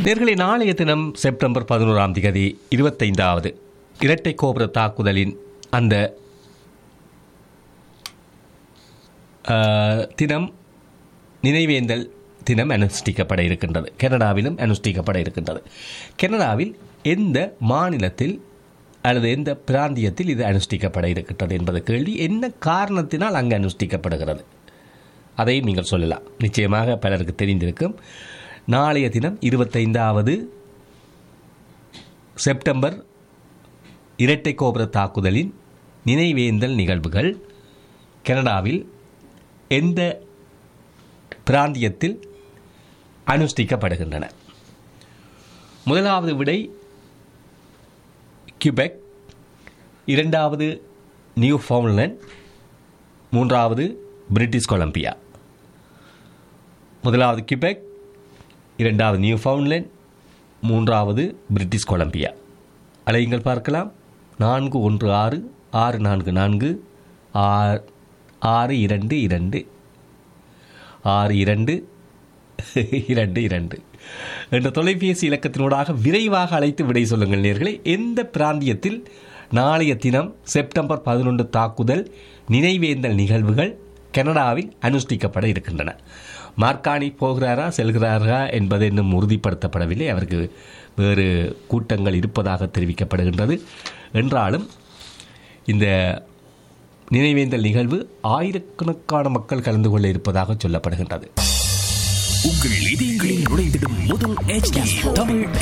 நேர்களை நாளைய தினம் செப்டம்பர் பதினோராம் தேதி இருபத்தைந்தாவது இரட்டை கோபுர தாக்குதலின் அந்த ஆஹ், தினம் நினைவேந்தல் தினம் அனுஷ்டிக்கப்பட இருக்கின்றது கனடாவிலும் அனுஷ்டிக்கப்பட இருக்கின்றது கனடாவில் எந்த மாநிலத்தில் அல்லது எந்த பிராந்தியத்தில் இது அனுஷ்டிக்கப்பட இருக்கின்றது என்பது கேள்வி என்ன காரணத்தினால் அங்கு அனுஷ்டிக்கப்படுகிறது அதையும் நீங்கள் சொல்லலாம் நிச்சயமாக பலருக்கு தெரிந்திருக்கும் நாளைய தினம் இருபத்தைந்தாவது செப்டம்பர் இரட்டை கோபுர தாக்குதலின் நினைவேந்தல் நிகழ்வுகள் கனடாவில் எந்த பிராந்தியத்தில் அனுஷ்டிக்கப்படுகின்றன முதலாவது விடை கியூபெக் இரண்டாவது நியூ ஃபவுண்ட்லேண்ட் மூன்றாவது பிரிட்டிஷ் கொலம்பியா முதலாவது கியூபெக் இரண்டாவது நியூ ஃபவுண்ட்லேண்ட் மூன்றாவது பிரிட்டிஷ் கொலம்பியா அலையுங்கள் பார்க்கலாம் நான்கு ஒன்று ஆறு ஆறு நான்கு நான்கு ஆறு ஆறு இரண்டு இரண்டு ஆறு இரண்டு இரண்டு இரண்டு என்ற தொலைபேசி இலக்கத்தினூடாக விரைவாக அழைத்து விடை சொல்லுங்கள் நேர்களே எந்த பிராந்தியத்தில் நாளைய தினம் செப்டம்பர் பதினொன்று தாக்குதல் நினைவேந்தல் நிகழ்வுகள் கனடாவில் அனுஷ்டிக்கப்பட இருக்கின்றன மார்க்கானி போகிறாரா செல்கிறாரா என்பது இன்னும் உறுதிப்படுத்தப்படவில்லை அவருக்கு வேறு கூட்டங்கள் இருப்பதாக தெரிவிக்கப்படுகின்றது என்றாலும் இந்த நினைவேந்தல் நிகழ்வு ஆயிரக்கணக்கான மக்கள் கலந்து கொள்ள இருப்பதாக சொல்லப்படுகின்றது உங்கள் இதயங்களில் நுழைந்திடும் முதல் HD தமிழ்